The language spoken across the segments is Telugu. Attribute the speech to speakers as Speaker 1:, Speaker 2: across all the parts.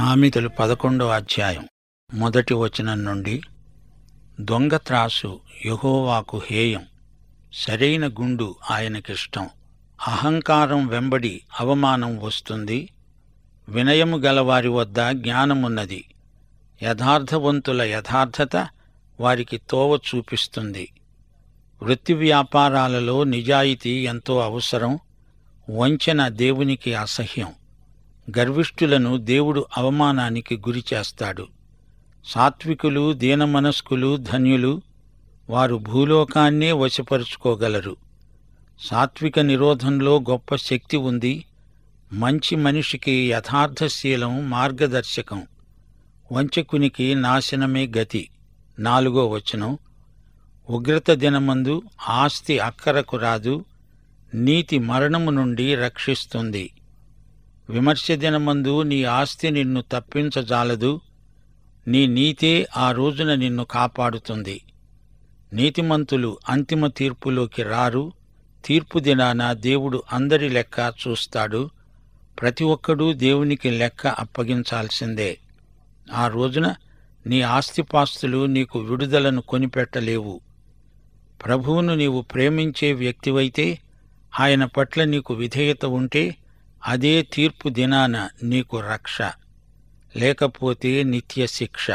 Speaker 1: సామెతలు పదకొండో అధ్యాయం మొదటి వచనం నుండి దొంగ త్రాసు యెహోవాకు హేయం సరైన గుండు ఆయనకిష్టం అహంకారం వెంబడి అవమానం వస్తుంది వినయము గలవారి వద్ద జ్ఞానమున్నది యథార్థవంతుల యథార్థత వారికి తోవ చూపిస్తుంది వృత్తి వ్యాపారాలలో నిజాయితీ ఎంతో అవసరం వంచన దేవునికి అసహ్యం గర్విష్ఠులను దేవుడు అవమానానికి గురి చేస్తాడు సాత్వికులు దీనమనస్కులు ధన్యులు వారు భూలోకాన్నే వశపరుచుకోగలరు సాత్విక నిరోధంలో గొప్ప శక్తి ఉంది మంచి మనిషికి యథార్థశీలం మార్గదర్శకం వంచకునికి నాశనమే గతి నాలుగో వచనం ఉగ్రత దినమందు ఆస్తి అక్కరకు రాదు నీతి మరణము నుండి రక్షిస్తుంది విమర్శ దినమందు నీ ఆస్తి నిన్ను తప్పించజాలదు నీ నీతే ఆ రోజున నిన్ను కాపాడుతుంది నీతిమంతులు అంతిమ తీర్పులోకి రారు తీర్పు దినాన దేవుడు అందరి లెక్క చూస్తాడు ప్రతి ఒక్కడూ దేవునికి లెక్క అప్పగించాల్సిందే ఆ రోజున నీ ఆస్తిపాస్తులు నీకు విడుదలను కొనిపెట్టలేవు ప్రభువును నీవు ప్రేమించే వ్యక్తివైతే ఆయన పట్ల నీకు విధేయత ఉంటే అదే తీర్పు దినాన నీకు రక్ష లేకపోతే నిత్య శిక్ష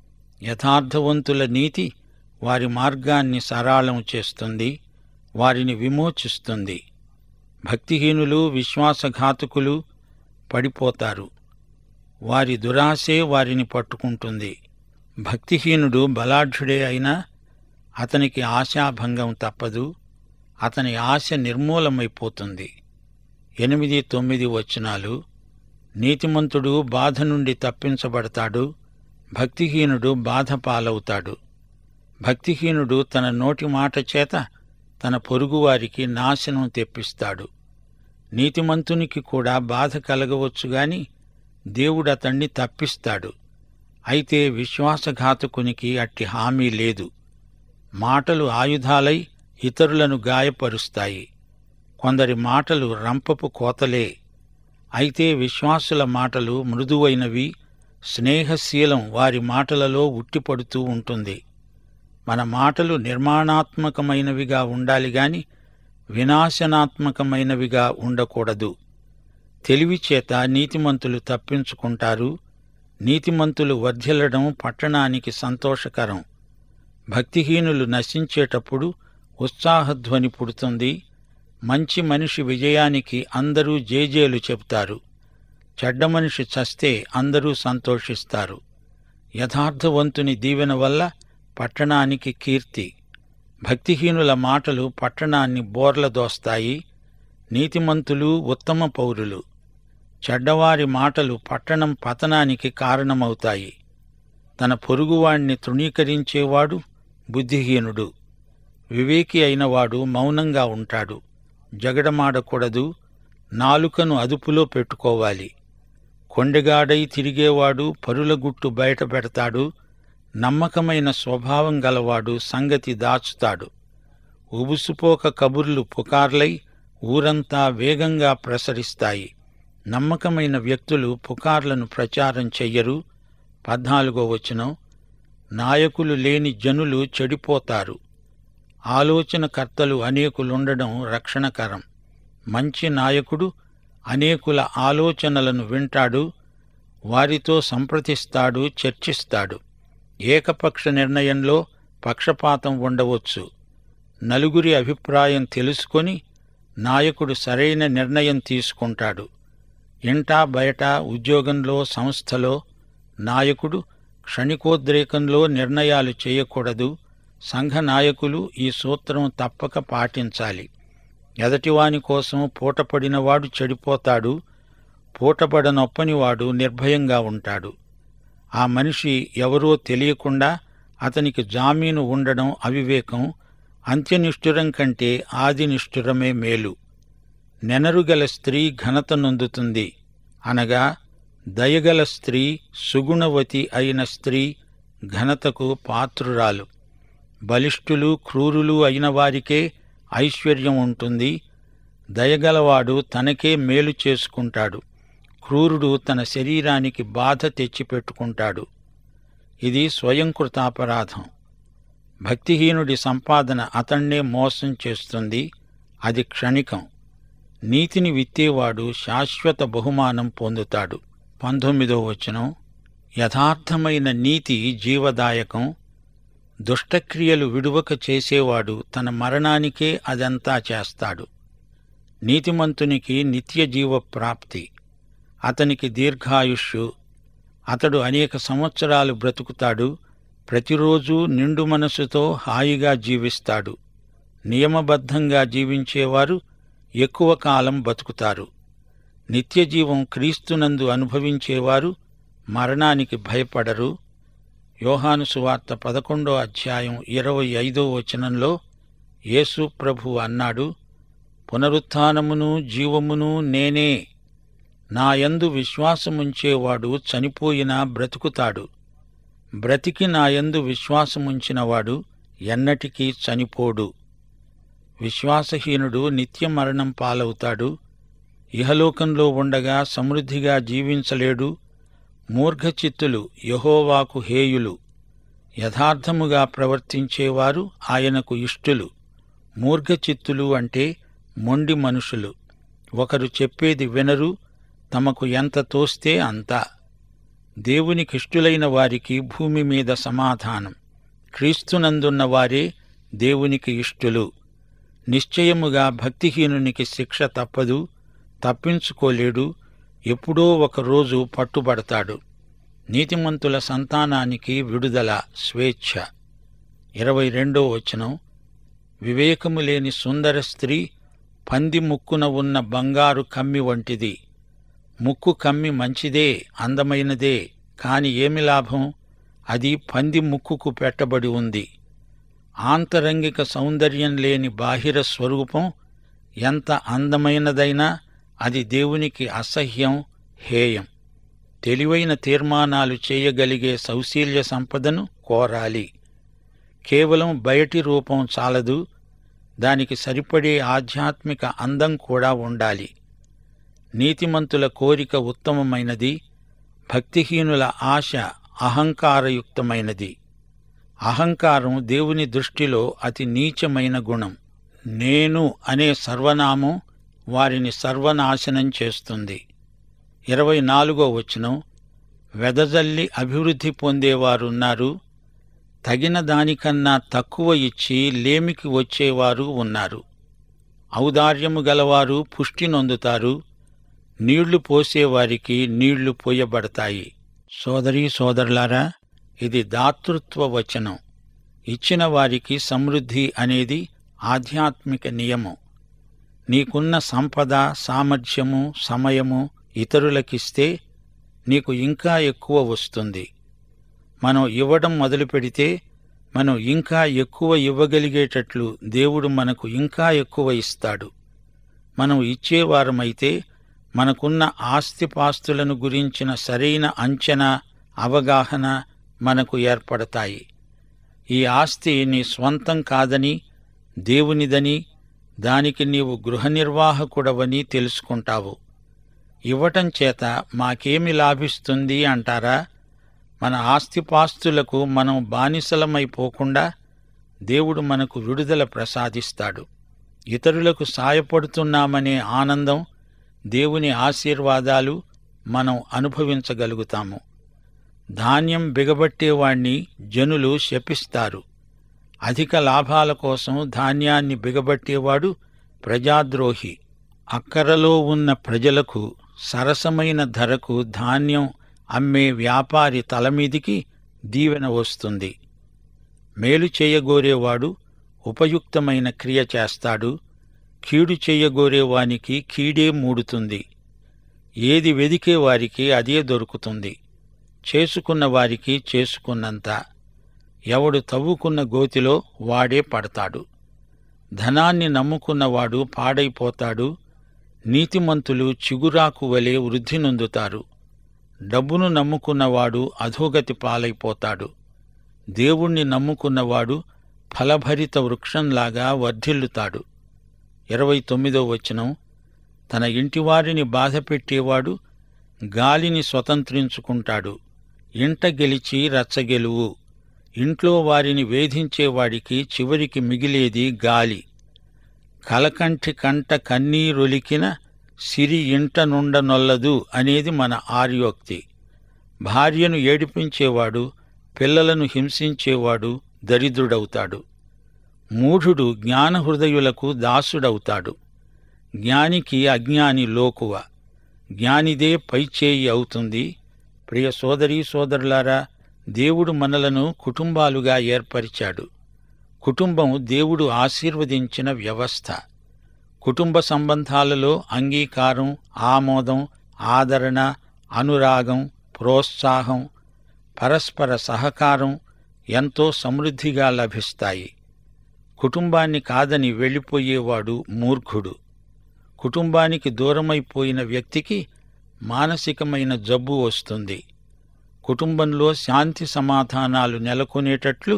Speaker 1: యథార్థవంతుల నీతి వారి మార్గాన్ని సరళం చేస్తుంది వారిని విమోచిస్తుంది భక్తిహీనులు విశ్వాసఘాతకులు పడిపోతారు వారి దురాశే వారిని పట్టుకుంటుంది భక్తిహీనుడు బలాఢ్యుడే అయినా అతనికి ఆశాభంగం తప్పదు అతని ఆశ నిర్మూలమైపోతుంది ఎనిమిది తొమ్మిది వచనాలు నీతిమంతుడు బాధ నుండి తప్పించబడతాడు భక్తిహీనుడు బాధ పాలవుతాడు భక్తిహీనుడు తన నోటి మాట చేత తన పొరుగువారికి నాశనం తెప్పిస్తాడు నీతిమంతునికి కూడా బాధ కలగవచ్చు గాని దేవుడు అతణ్ణి తప్పిస్తాడు అయితే విశ్వాసఘాతకునికి అట్టి హామీ లేదు మాటలు ఆయుధాలై ఇతరులను గాయపరుస్తాయి కొందరి మాటలు రంపపు కోతలే అయితే విశ్వాసుల మాటలు మృదువైనవి స్నేహశీలం వారి మాటలలో ఉట్టిపడుతూ ఉంటుంది మన మాటలు నిర్మాణాత్మకమైనవిగా ఉండాలి గాని వినాశనాత్మకమైనవిగా ఉండకూడదు తెలివి చేత నీతిమంతులు తప్పించుకుంటారు నీతిమంతులు వర్ధిల్లడం పట్టణానికి సంతోషకరం భక్తిహీనులు నశించేటప్పుడు ఉత్సాహధ్వని పుడుతుంది మంచి మనిషి విజయానికి అందరూ జేజేలు చెబుతారు చెడ్డ మనిషి చస్తే అందరూ సంతోషిస్తారు యథార్థవంతుని దీవెన వల్ల పట్టణానికి కీర్తి భక్తిహీనుల మాటలు పట్టణాన్ని బోర్లదోస్తాయి నీతిమంతులు ఉత్తమ పౌరులు చెడ్డవారి మాటలు పట్టణం పతనానికి కారణమవుతాయి తన పొరుగువాణ్ణి తృణీకరించేవాడు బుద్ధిహీనుడు వివేకి అయినవాడు మౌనంగా ఉంటాడు జగడమాడకూడదు నాలుకను అదుపులో పెట్టుకోవాలి కొండెగాడై తిరిగేవాడు పరుల గుట్టు బయట పెడతాడు నమ్మకమైన స్వభావం గలవాడు సంగతి దాచుతాడు ఉబుసుపోక కబుర్లు పుకార్లై ఊరంతా వేగంగా ప్రసరిస్తాయి నమ్మకమైన వ్యక్తులు పుకార్లను ప్రచారం చెయ్యరు పద్నాలుగో వచనం నాయకులు లేని జనులు చెడిపోతారు ఆలోచనకర్తలు అనేకులుండడం రక్షణకరం మంచి నాయకుడు అనేకుల ఆలోచనలను వింటాడు వారితో సంప్రదిస్తాడు చర్చిస్తాడు ఏకపక్ష నిర్ణయంలో పక్షపాతం ఉండవచ్చు నలుగురి అభిప్రాయం తెలుసుకొని నాయకుడు సరైన నిర్ణయం తీసుకుంటాడు ఇంటా బయట ఉద్యోగంలో సంస్థలో నాయకుడు క్షణికోద్రేకంలో నిర్ణయాలు చేయకూడదు సంఘ నాయకులు ఈ సూత్రం తప్పక పాటించాలి ఎదటివాని కోసం పూటపడినవాడు చెడిపోతాడు పూటపడనొప్పనివాడు నిర్భయంగా ఉంటాడు ఆ మనిషి ఎవరో తెలియకుండా అతనికి జామీను ఉండడం అవివేకం అంత్యనిష్ఠురం కంటే ఆది నిష్ఠురమే మేలు నెనరుగల స్త్రీ ఘనత నొందుతుంది అనగా దయగల స్త్రీ సుగుణవతి అయిన స్త్రీ ఘనతకు పాత్రురాలు బలిష్ఠులు క్రూరులు అయిన వారికే ఐశ్వర్యం ఉంటుంది దయగలవాడు తనకే మేలు చేసుకుంటాడు క్రూరుడు తన శరీరానికి బాధ తెచ్చిపెట్టుకుంటాడు ఇది స్వయంకృతాపరాధం భక్తిహీనుడి సంపాదన అతన్నే మోసం చేస్తుంది అది క్షణికం నీతిని విత్తేవాడు శాశ్వత బహుమానం పొందుతాడు పంతొమ్మిదో వచనం యథార్థమైన నీతి జీవదాయకం దుష్టక్రియలు విడువక చేసేవాడు తన మరణానికే అదంతా చేస్తాడు నీతిమంతునికి నిత్య జీవ ప్రాప్తి అతనికి దీర్ఘాయుష్యు అతడు అనేక సంవత్సరాలు బ్రతుకుతాడు ప్రతిరోజు నిండు మనసుతో హాయిగా జీవిస్తాడు నియమబద్ధంగా జీవించేవారు ఎక్కువ కాలం బతుకుతారు నిత్యజీవం క్రీస్తునందు అనుభవించేవారు మరణానికి భయపడరు యోహాను సువార్త పదకొండో అధ్యాయం ఇరవై ఐదో వచనంలో యేసు ప్రభు అన్నాడు పునరుత్థానమును జీవమును నేనే నాయందు విశ్వాసముంచేవాడు చనిపోయినా బ్రతుకుతాడు బ్రతికి నాయందు విశ్వాసముంచినవాడు ఎన్నటికీ చనిపోడు విశ్వాసహీనుడు నిత్య మరణం పాలవుతాడు ఇహలోకంలో ఉండగా సమృద్ధిగా జీవించలేడు మూర్ఘచిత్తులు యహోవాకు హేయులు యథార్థముగా ప్రవర్తించేవారు ఆయనకు ఇష్టులు మూర్ఘచిత్తులు అంటే మొండి మనుషులు ఒకరు చెప్పేది వినరు తమకు ఎంత తోస్తే అంతా దేవునికిష్టులైన వారికి భూమి మీద సమాధానం క్రీస్తునందున్న వారే దేవునికి ఇష్టులు నిశ్చయముగా భక్తిహీనునికి శిక్ష తప్పదు తప్పించుకోలేడు ఎప్పుడో ఒకరోజు పట్టుబడతాడు నీతిమంతుల సంతానానికి విడుదల స్వేచ్ఛ ఇరవై రెండో వచనం వివేకము లేని సుందర స్త్రీ పంది ముక్కున ఉన్న బంగారు కమ్మి వంటిది ముక్కు కమ్మి మంచిదే అందమైనదే కాని ఏమి లాభం అది పంది ముక్కుకు పెట్టబడి ఉంది ఆంతరంగిక సౌందర్యం లేని బాహిర స్వరూపం ఎంత అందమైనదైనా అది దేవునికి అసహ్యం హేయం తెలివైన తీర్మానాలు చేయగలిగే సౌశీల్య సంపదను కోరాలి కేవలం బయటి రూపం చాలదు దానికి సరిపడే ఆధ్యాత్మిక అందం కూడా ఉండాలి నీతిమంతుల కోరిక ఉత్తమమైనది భక్తిహీనుల ఆశ అహంకారయుక్తమైనది అహంకారం దేవుని దృష్టిలో అతి నీచమైన గుణం నేను అనే సర్వనామం వారిని సర్వనాశనం చేస్తుంది ఇరవై నాలుగో వచనం వెదజల్లి అభివృద్ధి పొందేవారున్నారు తగిన దానికన్నా తక్కువ ఇచ్చి లేమికి వచ్చేవారు ఉన్నారు ఔదార్యము గలవారు పుష్టి నొందుతారు నీళ్లు పోసేవారికి నీళ్లు పోయబడతాయి సోదరీ సోదరులారా ఇది దాతృత్వ వచనం ఇచ్చిన వారికి సమృద్ధి అనేది ఆధ్యాత్మిక నియమం నీకున్న సంపద సామర్థ్యము సమయము ఇతరులకిస్తే నీకు ఇంకా ఎక్కువ వస్తుంది మనం ఇవ్వడం మొదలుపెడితే మనం ఇంకా ఎక్కువ ఇవ్వగలిగేటట్లు దేవుడు మనకు ఇంకా ఎక్కువ ఇస్తాడు మనం ఇచ్చేవారమైతే మనకున్న ఆస్తిపాస్తులను గురించిన సరైన అంచనా అవగాహన మనకు ఏర్పడతాయి ఈ ఆస్తి నీ స్వంతం కాదని దేవునిదని దానికి నీవు గృహ నిర్వాహకుడవని తెలుసుకుంటావు ఇవ్వటం చేత మాకేమి లాభిస్తుంది అంటారా మన ఆస్తిపాస్తులకు మనం బానిసలమైపోకుండా దేవుడు మనకు విడుదల ప్రసాదిస్తాడు ఇతరులకు సాయపడుతున్నామనే ఆనందం దేవుని ఆశీర్వాదాలు మనం అనుభవించగలుగుతాము ధాన్యం బిగబట్టేవాణ్ణి జనులు శపిస్తారు అధిక లాభాల కోసం ధాన్యాన్ని బిగబట్టేవాడు ప్రజాద్రోహి అక్కరలో ఉన్న ప్రజలకు సరసమైన ధరకు ధాన్యం అమ్మే వ్యాపారి తలమీదికి దీవెన వస్తుంది మేలు చేయగోరేవాడు ఉపయుక్తమైన క్రియ చేస్తాడు కీడు చెయ్యగోరేవానికి కీడే మూడుతుంది ఏది వెదికే వారికి అదే దొరుకుతుంది చేసుకున్న వారికి చేసుకున్నంత ఎవడు తవ్వుకున్న గోతిలో వాడే పడతాడు ధనాన్ని నమ్ముకున్నవాడు పాడైపోతాడు నీతిమంతులు చిగురాకు వలె వృద్ధి నొందుతారు డబ్బును నమ్ముకున్నవాడు అధోగతి పాలైపోతాడు దేవుణ్ణి నమ్ముకున్నవాడు ఫలభరిత వృక్షంలాగా వర్ధిల్లుతాడు ఇరవై తొమ్మిదో వచనం తన ఇంటివారిని బాధపెట్టేవాడు గాలిని స్వతంత్రించుకుంటాడు ఇంట గెలిచి రచ్చగెలువు ఇంట్లో వారిని వేధించేవాడికి చివరికి మిగిలేది గాలి కలకంఠి కంట కన్నీరొలికిన సిరి ఇంట నుండనొల్లదు అనేది మన ఆర్యోక్తి భార్యను ఏడిపించేవాడు పిల్లలను హింసించేవాడు దరిద్రుడవుతాడు మూఢుడు జ్ఞానహృదయులకు దాసుడవుతాడు జ్ఞానికి అజ్ఞాని లోకువ జ్ఞానిదే పైచేయి అవుతుంది ప్రియ సోదరీ సోదరులారా దేవుడు మనలను కుటుంబాలుగా ఏర్పరిచాడు కుటుంబం దేవుడు ఆశీర్వదించిన వ్యవస్థ కుటుంబ సంబంధాలలో అంగీకారం ఆమోదం ఆదరణ అనురాగం ప్రోత్సాహం పరస్పర సహకారం ఎంతో సమృద్ధిగా లభిస్తాయి కుటుంబాన్ని కాదని వెళ్ళిపోయేవాడు మూర్ఖుడు కుటుంబానికి దూరమైపోయిన వ్యక్తికి మానసికమైన జబ్బు వస్తుంది కుటుంబంలో శాంతి సమాధానాలు నెలకొనేటట్లు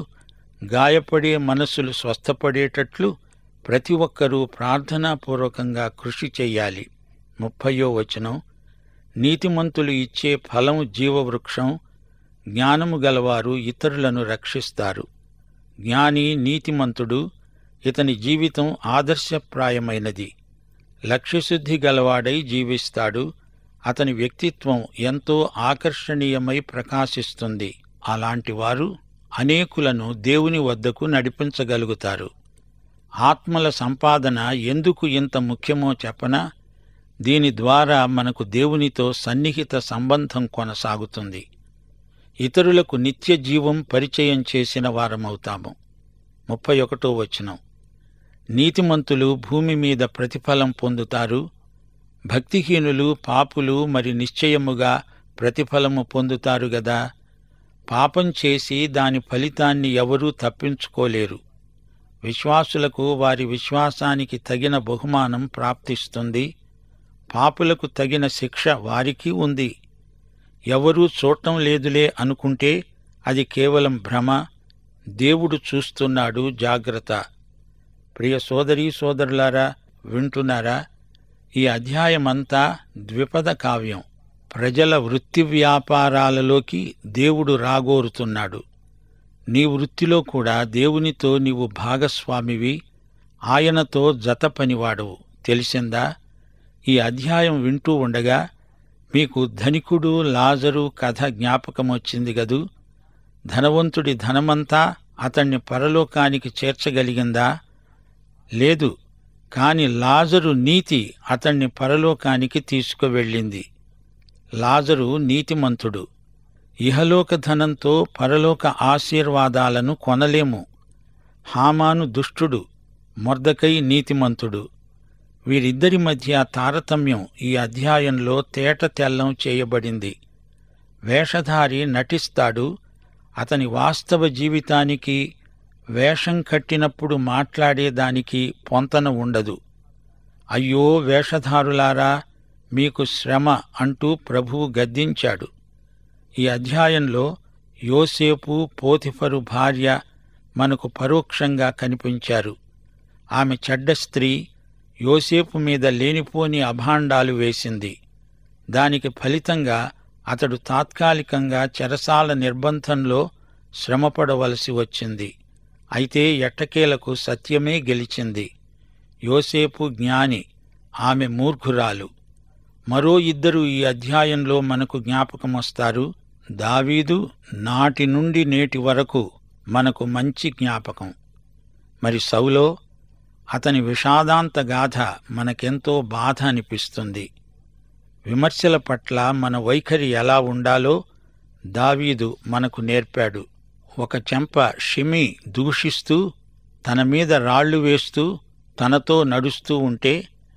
Speaker 1: గాయపడే మనసులు స్వస్థపడేటట్లు ప్రతి ఒక్కరూ ప్రార్థనాపూర్వకంగా కృషి చెయ్యాలి ముప్పయో వచనం నీతిమంతులు ఇచ్చే ఫలం జీవవృక్షం జ్ఞానము గలవారు ఇతరులను రక్షిస్తారు జ్ఞాని నీతిమంతుడు ఇతని జీవితం ఆదర్శప్రాయమైనది లక్ష్యశుద్ధి గలవాడై జీవిస్తాడు అతని వ్యక్తిత్వం ఎంతో ఆకర్షణీయమై ప్రకాశిస్తుంది అలాంటి వారు అనేకులను దేవుని వద్దకు నడిపించగలుగుతారు ఆత్మల సంపాదన ఎందుకు ఇంత ముఖ్యమో చెప్పనా దీని ద్వారా మనకు దేవునితో సన్నిహిత సంబంధం కొనసాగుతుంది ఇతరులకు నిత్య జీవం పరిచయం చేసిన వారమవుతాము ముప్పై ఒకటో వచనం నీతిమంతులు భూమి మీద ప్రతిఫలం పొందుతారు భక్తిహీనులు పాపులు మరి నిశ్చయముగా ప్రతిఫలము పొందుతారు గదా పాపం చేసి దాని ఫలితాన్ని ఎవరూ తప్పించుకోలేరు విశ్వాసులకు వారి విశ్వాసానికి తగిన బహుమానం ప్రాప్తిస్తుంది పాపులకు తగిన శిక్ష వారికి ఉంది ఎవరూ చూడటం లేదులే అనుకుంటే అది కేవలం భ్రమ దేవుడు చూస్తున్నాడు జాగ్రత్త ప్రియ సోదరీ సోదరులారా వింటున్నారా ఈ అధ్యాయమంతా ద్విపద కావ్యం ప్రజల వృత్తి వ్యాపారాలలోకి దేవుడు రాగోరుతున్నాడు నీ వృత్తిలో కూడా దేవునితో నీవు భాగస్వామివి ఆయనతో జత పనివాడవు తెలిసిందా ఈ అధ్యాయం వింటూ ఉండగా మీకు ధనికుడు లాజరు కథ జ్ఞాపకమొచ్చింది గదూ ధనవంతుడి ధనమంతా అతణ్ణి పరలోకానికి చేర్చగలిగిందా లేదు కాని లాజరు నీతి అతణ్ణి పరలోకానికి తీసుకువెళ్ళింది లాజరు నీతిమంతుడు ఇహలోక ధనంతో పరలోక ఆశీర్వాదాలను కొనలేము హామాను దుష్టుడు మొర్దకై నీతిమంతుడు వీరిద్దరి మధ్య తారతమ్యం ఈ అధ్యాయంలో తేట తెల్లం చేయబడింది వేషధారి నటిస్తాడు అతని వాస్తవ జీవితానికి వేషం కట్టినప్పుడు మాట్లాడేదానికి పొంతన ఉండదు అయ్యో వేషధారులారా మీకు శ్రమ అంటూ ప్రభువు గద్దించాడు ఈ అధ్యాయంలో యోసేపు పోతిఫరు భార్య మనకు పరోక్షంగా కనిపించారు ఆమె చెడ్డ స్త్రీ యోసేపు మీద లేనిపోని అభాండాలు వేసింది దానికి ఫలితంగా అతడు తాత్కాలికంగా చెరసాల నిర్బంధంలో శ్రమపడవలసి వచ్చింది అయితే ఎట్టకేలకు సత్యమే గెలిచింది యోసేపు జ్ఞాని ఆమె మూర్ఖురాలు మరో ఇద్దరు ఈ అధ్యాయంలో మనకు జ్ఞాపకమొస్తారు దావీదు నాటి నుండి నేటి వరకు మనకు మంచి జ్ఞాపకం మరి సౌలో అతని విషాదాంత గాథ మనకెంతో బాధ అనిపిస్తుంది విమర్శల పట్ల మన వైఖరి ఎలా ఉండాలో దావీదు మనకు నేర్పాడు ఒక చెంప షిమి దూషిస్తూ తన మీద రాళ్లు వేస్తూ తనతో నడుస్తూ ఉంటే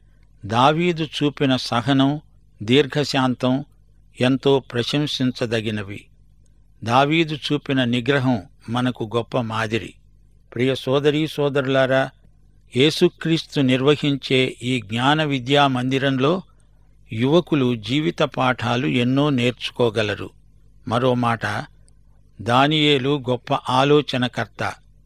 Speaker 1: దావీదు చూపిన సహనం దీర్ఘశాంతం ఎంతో ప్రశంసించదగినవి దావీదు చూపిన నిగ్రహం మనకు గొప్ప మాదిరి ప్రియ సోదరీ సోదరులారా యేసుక్రీస్తు నిర్వహించే ఈ జ్ఞాన విద్యా మందిరంలో యువకులు జీవిత పాఠాలు ఎన్నో నేర్చుకోగలరు మరో మాట దానియేలు గొప్ప ఆలోచనకర్త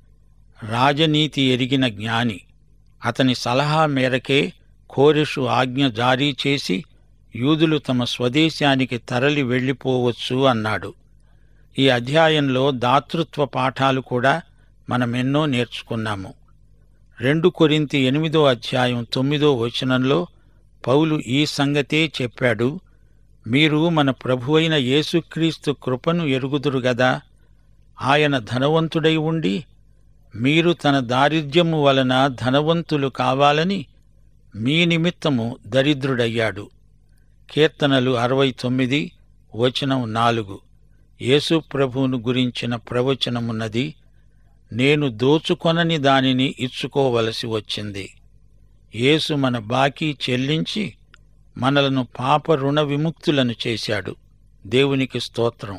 Speaker 1: రాజనీతి ఎరిగిన జ్ఞాని అతని సలహా మేరకే కోరెషు ఆజ్ఞ జారీ చేసి యూదులు తమ స్వదేశానికి తరలి వెళ్ళిపోవచ్చు అన్నాడు ఈ అధ్యాయంలో దాతృత్వ పాఠాలు కూడా మనమెన్నో నేర్చుకున్నాము రెండు కొరింతి ఎనిమిదో అధ్యాయం తొమ్మిదో వచనంలో పౌలు ఈ సంగతే చెప్పాడు మీరు మన ప్రభువైన యేసుక్రీస్తు కృపను ఎరుగుదురు గదా ఆయన ధనవంతుడై ఉండి మీరు తన దారిద్ర్యము వలన ధనవంతులు కావాలని మీ నిమిత్తము దరిద్రుడయ్యాడు కీర్తనలు అరవై తొమ్మిది వచనం నాలుగు యేసు ప్రభువును గురించిన ప్రవచనమున్నది నేను దోచుకొనని దానిని ఇచ్చుకోవలసి వచ్చింది యేసు మన బాకీ చెల్లించి మనలను పాప రుణ విముక్తులను చేశాడు దేవునికి స్తోత్రం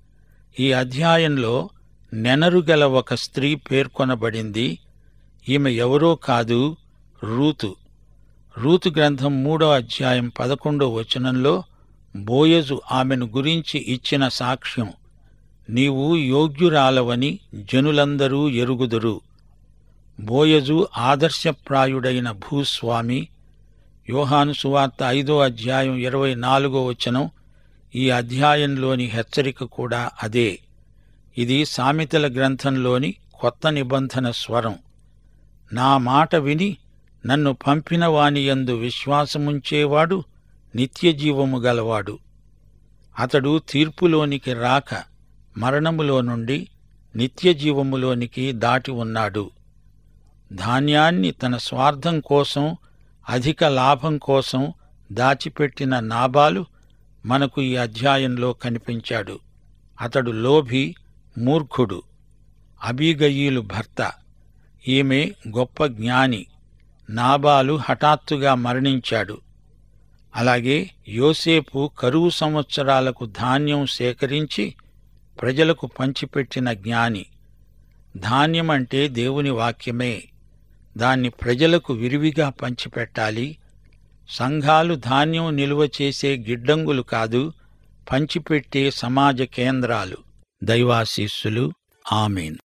Speaker 1: ఈ అధ్యాయంలో నెనరుగల ఒక స్త్రీ పేర్కొనబడింది ఈమె ఎవరో కాదు రూతు రూతు గ్రంథం మూడో అధ్యాయం పదకొండో వచనంలో బోయజు ఆమెను గురించి ఇచ్చిన సాక్ష్యం నీవు యోగ్యురాలవని జనులందరూ ఎరుగుదురు బోయజు ఆదర్శప్రాయుడైన భూస్వామి యోహాను సువార్త ఐదో అధ్యాయం ఇరవై నాలుగో వచనం ఈ అధ్యాయంలోని హెచ్చరిక కూడా అదే ఇది సామెతల గ్రంథంలోని కొత్త నిబంధన స్వరం నా మాట విని నన్ను పంపిన వానియందు విశ్వాసముంచేవాడు నిత్యజీవము గలవాడు అతడు తీర్పులోనికి రాక మరణములో నుండి నిత్యజీవములోనికి దాటి ఉన్నాడు ధాన్యాన్ని తన స్వార్థం కోసం అధిక లాభం కోసం దాచిపెట్టిన నాబాలు మనకు ఈ అధ్యాయంలో కనిపించాడు అతడు లోభి మూర్ఖుడు అబీగయీలు భర్త ఈమె గొప్ప జ్ఞాని నాబాలు హఠాత్తుగా మరణించాడు అలాగే యోసేపు కరువు సంవత్సరాలకు ధాన్యం సేకరించి ప్రజలకు పంచిపెట్టిన జ్ఞాని ధాన్యం అంటే దేవుని వాక్యమే దాన్ని ప్రజలకు విరివిగా పంచిపెట్టాలి సంఘాలు ధాన్యం నిలువ చేసే గిడ్డంగులు కాదు పంచిపెట్టే సమాజ కేంద్రాలు దైవాశీస్సులు ఆమెన్